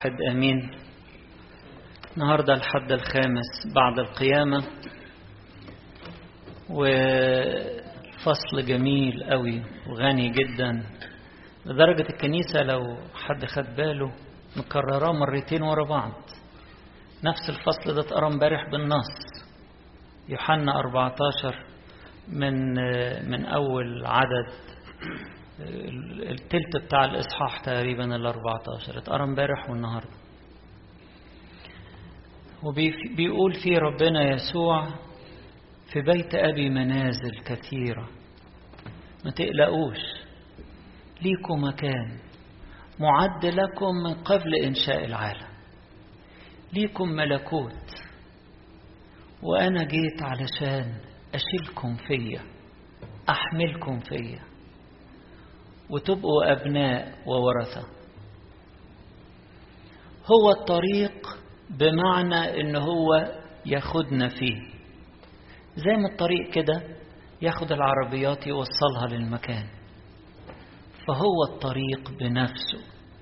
حد امين النهارده الحد الخامس بعد القيامه وفصل جميل قوي وغني جدا لدرجه الكنيسه لو حد خد باله مكرراه مرتين ورا بعض نفس الفصل ده اتقرا امبارح بالنص يوحنا 14 من من اول عدد التلت بتاع الإصحاح تقريبا ال 14 اتقرا امبارح والنهارده وبيقول فيه ربنا يسوع في بيت أبي منازل كثيرة ما تقلقوش ليكم مكان معد لكم من قبل إنشاء العالم ليكم ملكوت وأنا جيت علشان أشيلكم فيا أحملكم فيا وتبقوا أبناء وورثة هو الطريق بمعنى إن هو ياخدنا فيه زي ما الطريق كده ياخد العربيات يوصلها للمكان فهو الطريق بنفسه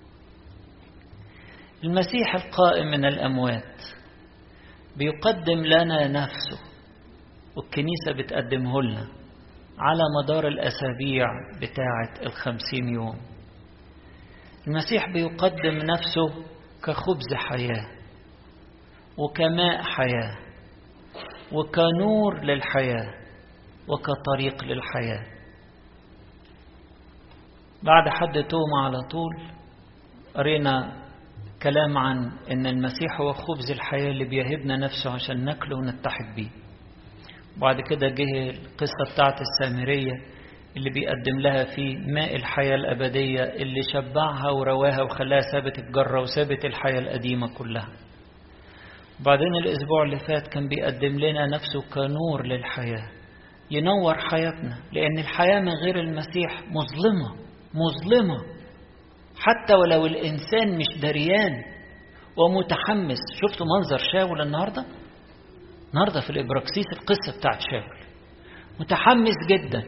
المسيح القائم من الأموات بيقدم لنا نفسه والكنيسة بتقدمه لنا على مدار الأسابيع بتاعة الخمسين يوم المسيح بيقدم نفسه كخبز حياة وكماء حياة وكنور للحياة وكطريق للحياة بعد حد توما على طول قرينا كلام عن ان المسيح هو خبز الحياة اللي بيهبنا نفسه عشان ناكله ونتحد بيه وبعد كده جه القصة بتاعت السامرية اللي بيقدم لها فيه ماء الحياة الأبدية اللي شبعها ورواها وخلاها سابت الجرة وسابت الحياة القديمة كلها بعدين الأسبوع اللي فات كان بيقدم لنا نفسه كنور للحياة ينور حياتنا لأن الحياة من غير المسيح مظلمة مظلمة حتى ولو الإنسان مش دريان ومتحمس شفتوا منظر شاول النهارده النهارده في الإبراكسيس القصة بتاعت شاول متحمس جدا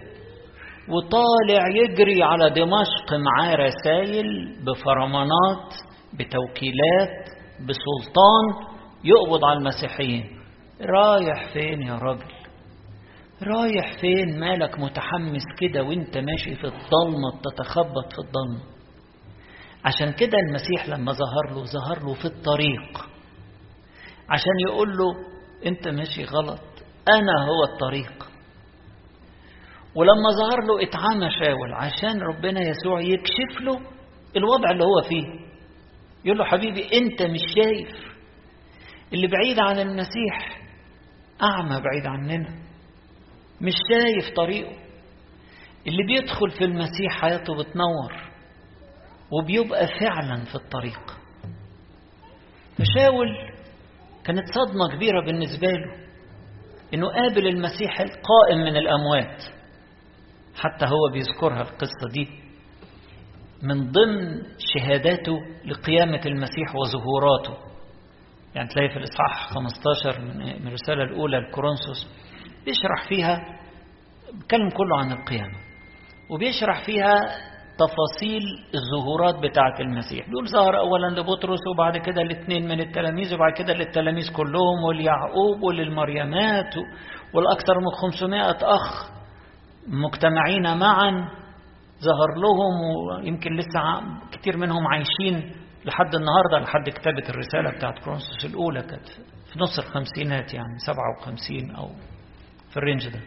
وطالع يجري على دمشق معاه رسايل بفرمانات بتوكيلات بسلطان يقبض على المسيحيين رايح فين يا راجل رايح فين مالك متحمس كده وانت ماشي في الضلمة بتتخبط في الضلمة عشان كده المسيح لما ظهر له ظهر له في الطريق عشان يقول له انت ماشي غلط انا هو الطريق ولما ظهر له اتعمى شاول عشان ربنا يسوع يكشف له الوضع اللي هو فيه يقول له حبيبي انت مش شايف اللي بعيد عن المسيح اعمى بعيد عننا مش شايف طريقه اللي بيدخل في المسيح حياته بتنور وبيبقى فعلا في الطريق فشاول كانت صدمة كبيرة بالنسبة له إنه قابل المسيح القائم من الأموات حتى هو بيذكرها القصة دي من ضمن شهاداته لقيامة المسيح وظهوراته يعني تلاقي في الإصحاح 15 من الرسالة الأولى لكورنثوس بيشرح فيها بيتكلم كله عن القيامة وبيشرح فيها تفاصيل الظهورات بتاعة المسيح دول ظهر أولا لبطرس وبعد كده الاثنين من التلاميذ وبعد كده للتلاميذ كلهم واليعقوب وللمريمات والأكثر من 500 أخ مجتمعين معا ظهر لهم ويمكن لسه كتير منهم عايشين لحد النهاردة لحد كتابة الرسالة بتاعة كرونسوس الأولى كانت في نص الخمسينات يعني 57 أو في الرينج ده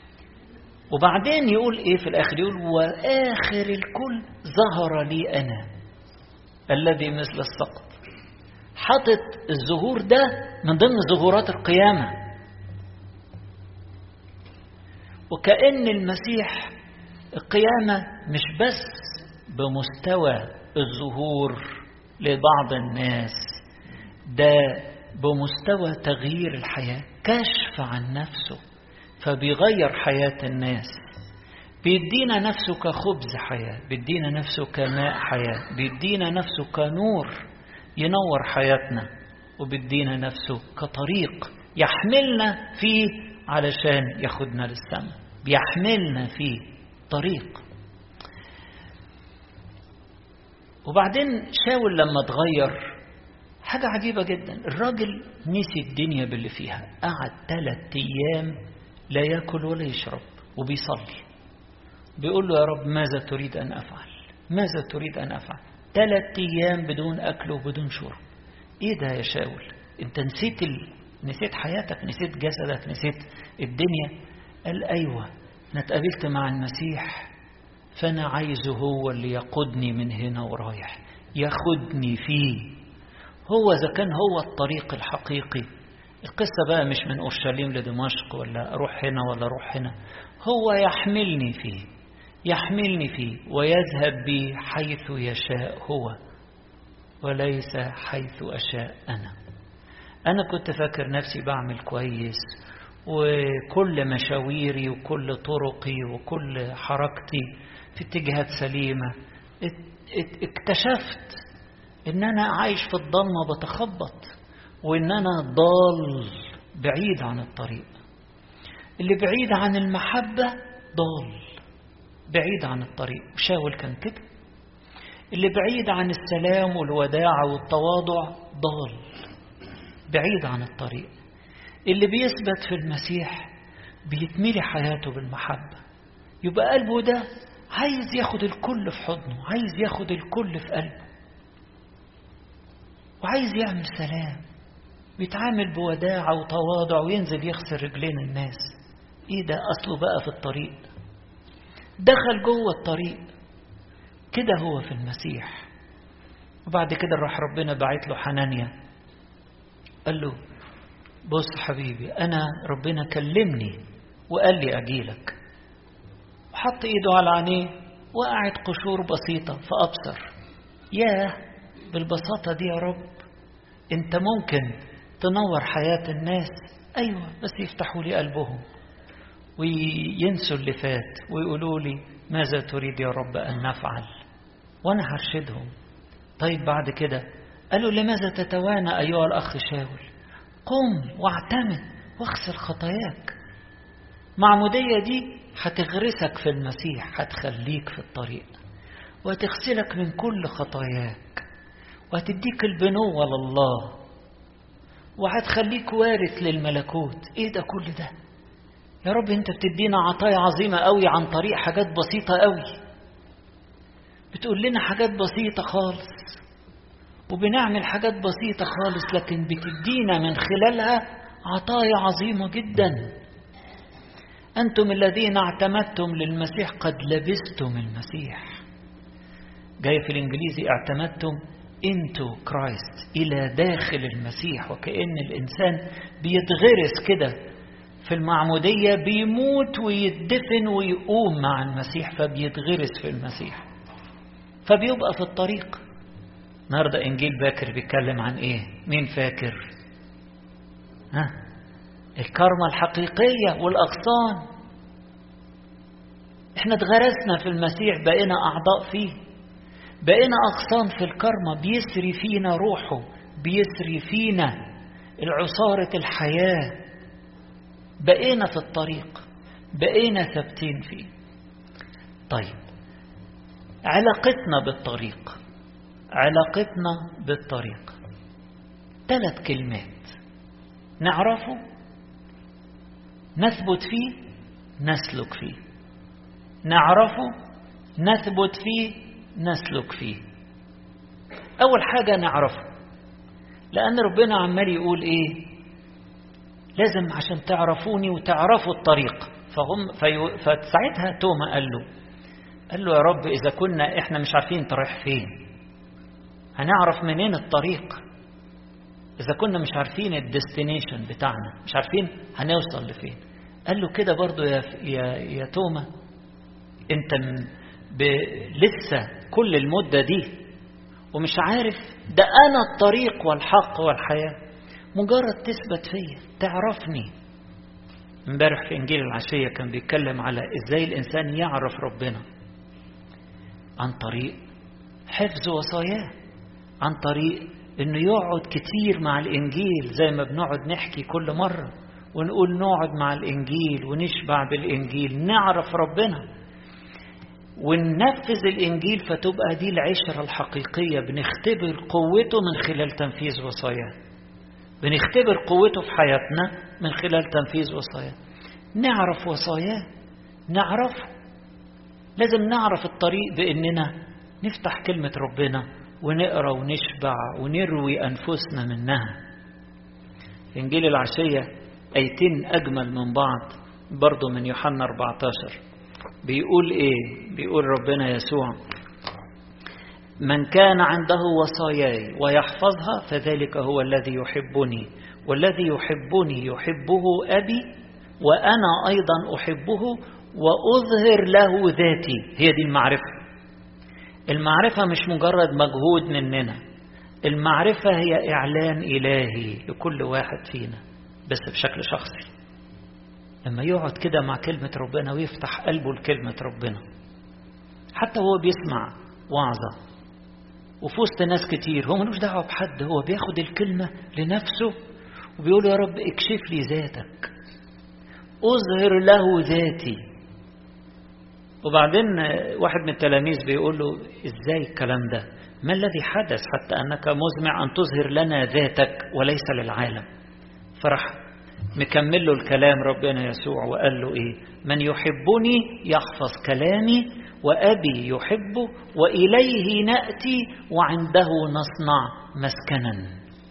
وبعدين يقول ايه في الاخر يقول واخر الكل ظهر لي انا الذي مثل السقط حاطط الظهور ده من ضمن ظهورات القيامه وكأن المسيح القيامة مش بس بمستوى الظهور لبعض الناس ده بمستوى تغيير الحياة كشف عن نفسه فبيغير حياة الناس بيدينا نفسه كخبز حياة بيدينا نفسه كماء حياة بيدينا نفسه كنور ينور حياتنا وبيدينا نفسه كطريق يحملنا فيه علشان ياخدنا للسماء بيحملنا فيه طريق وبعدين شاول لما اتغير حاجة عجيبة جدا الراجل نسي الدنيا باللي فيها قعد ثلاث أيام لا يأكل ولا يشرب وبيصلي بيقول له يا رب ماذا تريد أن أفعل ماذا تريد أن أفعل ثلاث أيام بدون أكل وبدون شرب إيه ده يا شاول أنت نسيت ال... نسيت حياتك نسيت جسدك نسيت الدنيا قال أيوة أنا اتقابلت مع المسيح فأنا عايزه هو اللي يقودني من هنا ورايح ياخدني فيه هو إذا كان هو الطريق الحقيقي القصة بقى مش من أورشليم لدمشق ولا أروح هنا ولا أروح هنا هو يحملني فيه يحملني فيه ويذهب بي حيث يشاء هو وليس حيث أشاء أنا أنا كنت فاكر نفسي بعمل كويس وكل مشاويري وكل طرقي وكل حركتي في اتجاهات سليمة اكتشفت ان انا عايش في الضلمة بتخبط وان انا ضال بعيد عن الطريق اللي بعيد عن المحبة ضال بعيد عن الطريق وشاول كان كده اللي بعيد عن السلام والوداعة والتواضع ضال بعيد عن الطريق اللي بيثبت في المسيح بيتملي حياته بالمحبة يبقى قلبه ده عايز ياخد الكل في حضنه عايز ياخد الكل في قلبه وعايز يعمل سلام بيتعامل بوداعة وتواضع وينزل يغسل رجلين الناس ايه ده اصله بقى في الطريق دخل جوه الطريق كده هو في المسيح وبعد كده راح ربنا بعت له حنانيا قال له بص حبيبي انا ربنا كلمني وقال لي اجيلك وحط ايده على عينيه وقعت قشور بسيطة فأبصر ياه بالبساطة دي يا رب انت ممكن تنور حياة الناس ايوه بس يفتحوا لي قلبهم وينسوا اللي فات ويقولوا لي ماذا تريد يا رب أن نفعل وأنا هرشدهم طيب بعد كده قالوا لماذا تتوانى أيها الأخ شاول قم واعتمد واغسل خطاياك معمودية دي هتغرسك في المسيح هتخليك في الطريق وهتغسلك من كل خطاياك وهتديك البنوة لله وهتخليك وارث للملكوت ايه ده كل ده يا رب انت بتدينا عطايا عظيمة قوي عن طريق حاجات بسيطة قوي بتقول لنا حاجات بسيطة خالص وبنعمل حاجات بسيطة خالص لكن بتدينا من خلالها عطايا عظيمة جدا أنتم الذين اعتمدتم للمسيح قد لبستم المسيح جاي في الإنجليزي اعتمدتم into Christ إلى داخل المسيح وكأن الإنسان بيتغرس كده في المعمودية بيموت ويدفن ويقوم مع المسيح فبيتغرس في المسيح فبيبقى في الطريق النهارده انجيل باكر بيتكلم عن ايه مين فاكر ها الكرمة الحقيقية والأغصان احنا اتغرسنا في المسيح بقينا أعضاء فيه بقينا أغصان في الكرمة بيسري فينا روحه بيسري فينا العصارة الحياة بقينا في الطريق بقينا ثابتين فيه طيب علاقتنا بالطريق علاقتنا بالطريق ثلاث كلمات نعرفه نثبت فيه نسلك فيه نعرفه نثبت فيه نسلك فيه أول حاجة نعرفه لأن ربنا عمال يقول إيه لازم عشان تعرفوني وتعرفوا الطريق فهم في فساعتها توما قال له قال له يا رب إذا كنا إحنا مش عارفين أنت رايح فين هنعرف منين الطريق إذا كنا مش عارفين الديستنيشن بتاعنا مش عارفين هنوصل لفين قال له كده برضو يا, يا, يا توما أنت ب... لسه كل المدة دي ومش عارف ده أنا الطريق والحق والحياة مجرد تثبت فيا تعرفني امبارح في انجيل العشيه كان بيتكلم على ازاي الانسان يعرف ربنا عن طريق حفظ وصاياه عن طريق انه يقعد كتير مع الانجيل زي ما بنقعد نحكي كل مره ونقول نقعد مع الانجيل ونشبع بالانجيل نعرف ربنا وننفذ الإنجيل فتبقى دي العشرة الحقيقية بنختبر قوته من خلال تنفيذ وصاياه بنختبر قوته في حياتنا من خلال تنفيذ وصاياه نعرف وصاياه نعرفه لازم نعرف الطريق بأننا نفتح كلمة ربنا ونقرأ ونشبع ونروي أنفسنا منها في إنجيل العشية أيتين أجمل من بعض برضو من يوحنا 14 بيقول إيه بيقول ربنا يسوع من كان عنده وصاياي ويحفظها فذلك هو الذي يحبني والذي يحبني يحبه أبي وأنا أيضا أحبه وأظهر له ذاتي هي دي المعرفة المعرفة مش مجرد مجهود مننا المعرفة هي إعلان إلهي لكل واحد فينا بس بشكل شخصي لما يقعد كده مع كلمة ربنا ويفتح قلبه لكلمة ربنا حتى هو بيسمع وعظة وفي وسط ناس كتير هو ملوش دعوة بحد هو بياخد الكلمة لنفسه وبيقول يا رب اكشف لي ذاتك أظهر له ذاتي وبعدين واحد من التلاميذ بيقول له ازاي الكلام ده ما الذي حدث حتى أنك مزمع أن تظهر لنا ذاتك وليس للعالم فرح مكمل له الكلام ربنا يسوع وقال له إيه من يحبني يحفظ كلامي وأبي يحبه وإليه نأتي وعنده نصنع مسكنا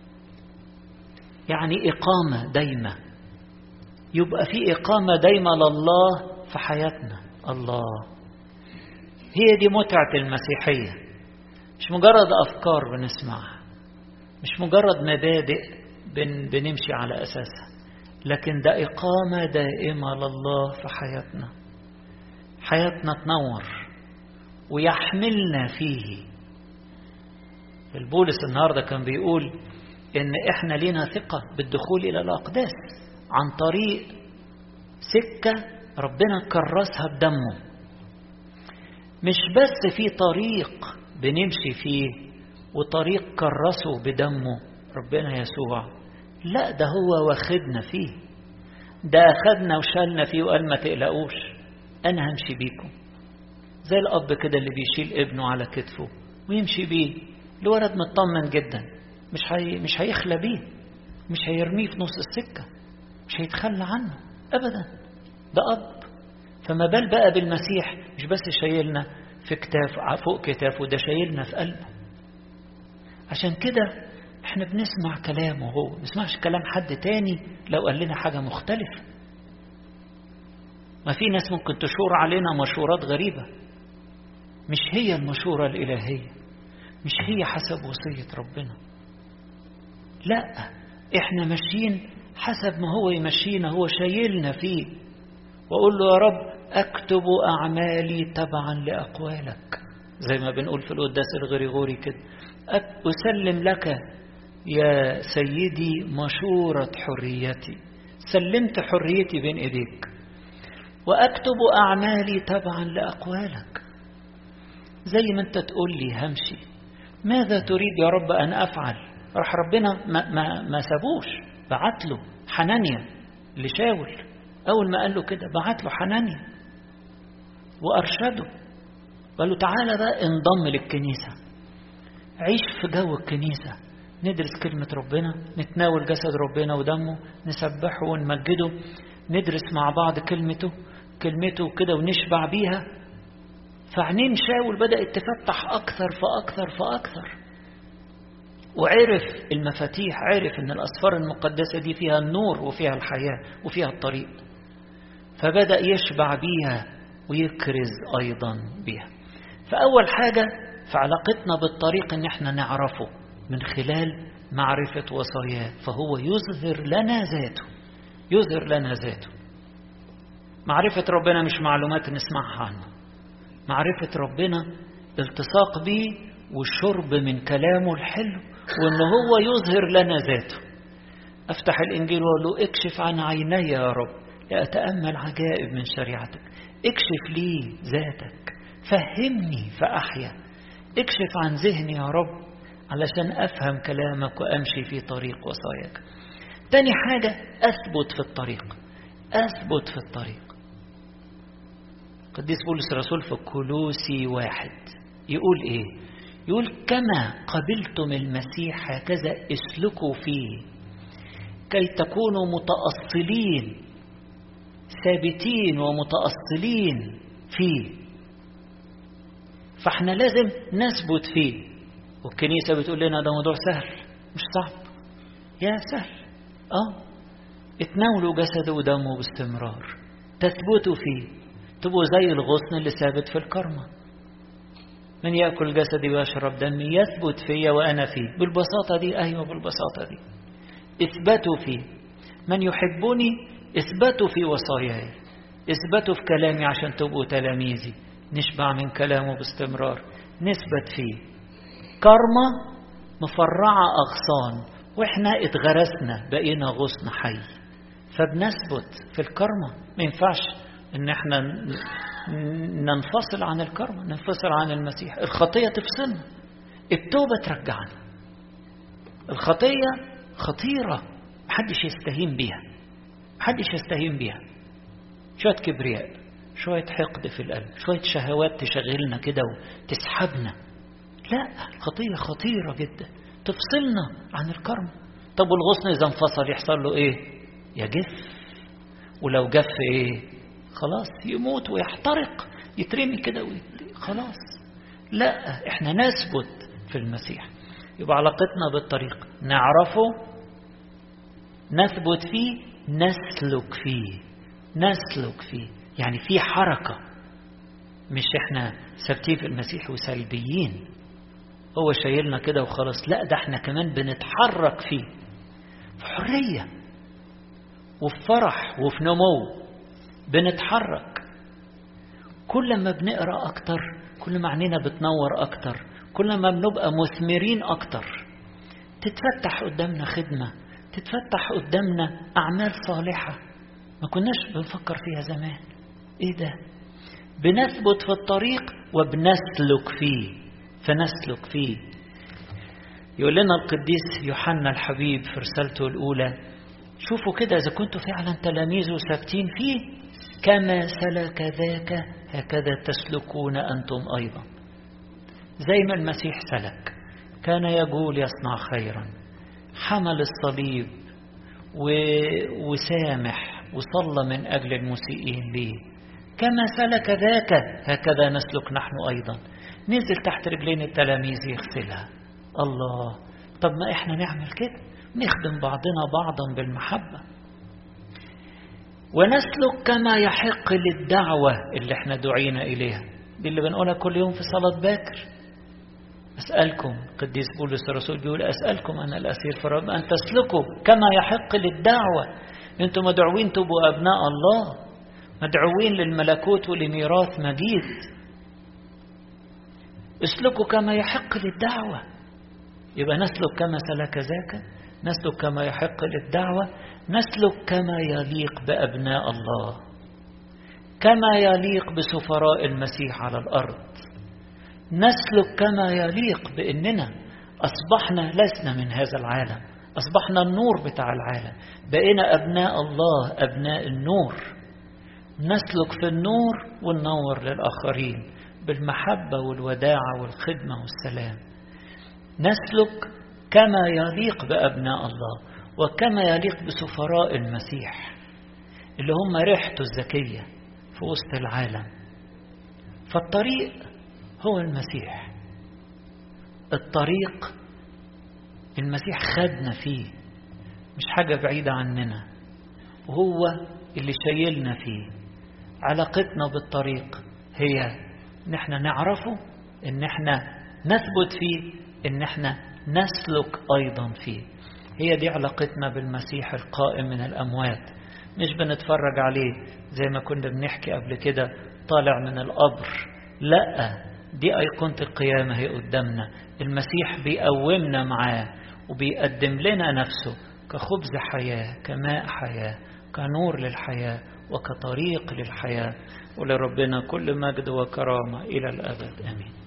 يعني إقامة دايمة يبقى في إقامة دايمة لله في حياتنا الله هي دي متعة المسيحية مش مجرد أفكار بنسمعها مش مجرد مبادئ بن بنمشي على أساسها لكن ده إقامة دائمة لله في حياتنا حياتنا تنور ويحملنا فيه البولس النهاردة كان بيقول إن إحنا لنا ثقة بالدخول إلى الأقداس عن طريق سكة ربنا كرسها بدمه مش بس في طريق بنمشي فيه وطريق كرسه بدمه ربنا يسوع لا ده هو واخدنا فيه ده أخدنا وشالنا فيه وقال ما تقلقوش أنا همشي بيكم زي الأب كده اللي بيشيل ابنه على كتفه ويمشي بيه الولد مطمن جدا مش هي مش هيخلى بيه مش هيرميه في نص السكة مش هيتخلى عنه أبدا ده أب فما بال بقى بالمسيح مش بس شايلنا في كتاف فوق كتافه ده شايلنا في قلبه عشان كده احنا بنسمع كلامه هو ما نسمعش كلام حد تاني لو قال لنا حاجة مختلفة ما في ناس ممكن تشور علينا مشورات غريبة مش هي المشورة الإلهية مش هي حسب وصية ربنا لا احنا ماشيين حسب ما هو يمشينا هو شايلنا فيه وأقول له يا رب أكتب أعمالي تبعا لأقوالك زي ما بنقول في القداس الغريغوري كده أسلم لك يا سيدي مشورة حريتي سلمت حريتي بين إيديك وأكتب أعمالي تبعا لأقوالك زي ما أنت تقول لي همشي ماذا تريد يا رب أن أفعل راح ربنا ما, ما, ما سابوش بعت له حنانيا لشاول أول ما قال له كده بعت له حنانيا وأرشده قال له تعالى بقى انضم للكنيسة عيش في جو الكنيسة ندرس كلمة ربنا نتناول جسد ربنا ودمه نسبحه ونمجده ندرس مع بعض كلمته كلمته كده ونشبع بيها فعينين شاول بدأت تفتح أكثر فأكثر فأكثر وعرف المفاتيح عرف أن الأسفار المقدسة دي فيها النور وفيها الحياة وفيها الطريق فبدأ يشبع بيها ويكرز أيضا بيها فأول حاجة في علاقتنا بالطريق أن احنا نعرفه من خلال معرفة وصاياه فهو يظهر لنا ذاته يظهر لنا ذاته معرفة ربنا مش معلومات نسمعها عنه معرفة ربنا التصاق به والشرب من كلامه الحلو وان هو يظهر لنا ذاته افتح الانجيل واقول له اكشف عن عيني يا رب لاتامل عجائب من شريعتك اكشف لي ذاتك فهمني فاحيا اكشف عن ذهني يا رب علشان افهم كلامك وامشي في طريق وصاياك تاني حاجه اثبت في الطريق اثبت في الطريق قديس بولس الرسول في كولوسي واحد يقول ايه يقول كما قبلتم المسيح هكذا اسلكوا فيه كي تكونوا متأصلين ثابتين ومتأصلين فيه فاحنا لازم نثبت فيه والكنيسة بتقول لنا ده موضوع سهل مش صعب يا سهل اه اتناولوا جسده ودمه باستمرار تثبتوا فيه تبقوا زي الغصن اللي ثابت في الكرمة من يأكل جسدي ويشرب دمي يثبت فيا وأنا فيه بالبساطة دي أيوة بالبساطة دي اثبتوا فيه من يحبني اثبتوا في وصاياي اثبتوا في كلامي عشان تبقوا تلاميذي نشبع من كلامه باستمرار نثبت فيه كرمة مفرعة أغصان واحنا اتغرسنا بقينا غصن حي فبنثبت في الكرمة ما ينفعش ان احنا ننفصل عن الكرمة ننفصل عن المسيح الخطية تفصلنا التوبة ترجعنا الخطية خطيرة محدش يستهين بيها محدش يستهين بيها شوية كبرياء شوية حقد في القلب شوية شهوات تشغلنا كده وتسحبنا لا الخطية خطيرة جدا تفصلنا عن الكرم طب والغصن إذا انفصل يحصل له إيه يجف ولو جف إيه خلاص يموت ويحترق يترمي كده خلاص لا احنا نثبت في المسيح يبقى علاقتنا بالطريق نعرفه نثبت فيه نسلك فيه نسلك فيه يعني في حركة مش احنا ثابتين في المسيح وسلبيين هو شايلنا كده وخلاص لا ده احنا كمان بنتحرك فيه في حرية وفي فرح وفي نمو بنتحرك كل ما بنقرأ أكتر كل ما عينينا بتنور أكتر كل ما بنبقى مثمرين أكتر تتفتح قدامنا خدمة تتفتح قدامنا أعمال صالحة ما كناش بنفكر فيها زمان إيه ده بنثبت في الطريق وبنسلك فيه فنسلك فيه يقول لنا القديس يوحنا الحبيب في رسالته الأولى شوفوا كده إذا كنتوا فعلا تلاميذه ثابتين فيه كما سلك ذاك هكذا تسلكون أنتم أيضا زي ما المسيح سلك كان يقول يصنع خيرا حمل الصليب و... وسامح وصلى من أجل المسيئين ليه كما سلك ذاك هكذا نسلك نحن أيضا نزل تحت رجلين التلاميذ يغسلها الله طب ما احنا نعمل كده نخدم بعضنا بعضا بالمحبة ونسلك كما يحق للدعوة اللي احنا دعينا إليها دي اللي بنقولها كل يوم في صلاة باكر أسألكم قديس بولس الرسول بيقول أسألكم أنا الأسير في الرب أن تسلكوا كما يحق للدعوة أنتم مدعوين تبقوا أبناء الله مدعوين للملكوت ولميراث مجيد اسلكوا كما يحق للدعوة يبقى نسلك كما سلك ذاك نسلك كما يحق للدعوة نسلك كما يليق بأبناء الله كما يليق بسفراء المسيح على الأرض نسلك كما يليق بأننا أصبحنا لسنا من هذا العالم أصبحنا النور بتاع العالم بقينا أبناء الله أبناء النور نسلك في النور وننور للآخرين بالمحبة والوداعة والخدمة والسلام نسلك كما يليق بأبناء الله وكما يليق بسفراء المسيح اللي هم ريحته الزكية في وسط العالم فالطريق هو المسيح الطريق المسيح خدنا فيه مش حاجة بعيدة عننا وهو اللي شايلنا فيه علاقتنا بالطريق هي ان احنا نعرفه ان احنا نثبت فيه ان احنا نسلك ايضا فيه هي دي علاقتنا بالمسيح القائم من الاموات مش بنتفرج عليه زي ما كنا بنحكي قبل كده طالع من القبر لا دي أيقونة القيامة هي قدامنا المسيح بيقومنا معاه وبيقدم لنا نفسه كخبز حياة كماء حياة كنور للحياة وكطريق للحياة ولربنا كل مجد وكرامة إلى الأبد آمين